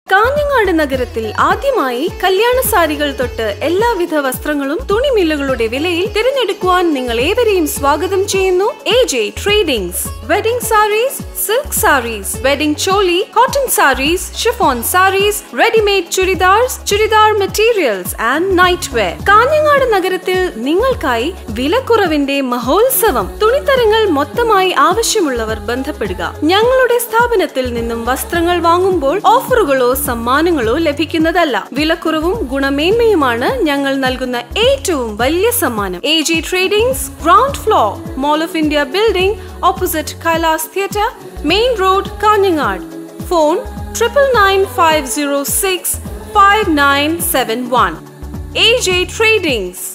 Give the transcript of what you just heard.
കാഞ്ഞങ്ങാട് നഗരത്തിൽ ആദ്യമായി കല്യാണ സാരികൾ തൊട്ട് എല്ലാവിധ വസ്ത്രങ്ങളും തുണിമില്ലുകളുടെ വിലയിൽ തിരഞ്ഞെടുക്കുവാൻ നിങ്ങൾ ഏവരെയും സ്വാഗതം ചെയ്യുന്നു A J tradings wedding saris silk saris wedding choli cotton saris chiffon saris readymade churidars churidar materials and nightwear Kanhangad നഗരത്തിൽ നിങ്ങൾക്കായി വിലക്കുറവിന്റെ മഹോത്സവം തുണിത്തരങ്ങൾ മൊത്തമായി ആവശ്യമുള്ളവർ ബന്ധപ്പെടുക ഞങ്ങളുടെ സ്ഥാപനത്തിൽ നിന്നും വസ്ത്രങ്ങൾ വാങ്ങുമ്പോൾ ഓഫറുകളോ സമ്മാനങ്ങളോ ലഭിക്കുന്നതല്ല വിലക്കുറവും ഗുണമേന്മയുമാണ് ഞങ്ങൾ നൽകുന്ന ഏറ്റവും വലിയ സമ്മാനം A G tradings ground floor mall of India building opposite Kailas theatre main road Kanhangad phone triple nine five zero six five nine seven one A J tradings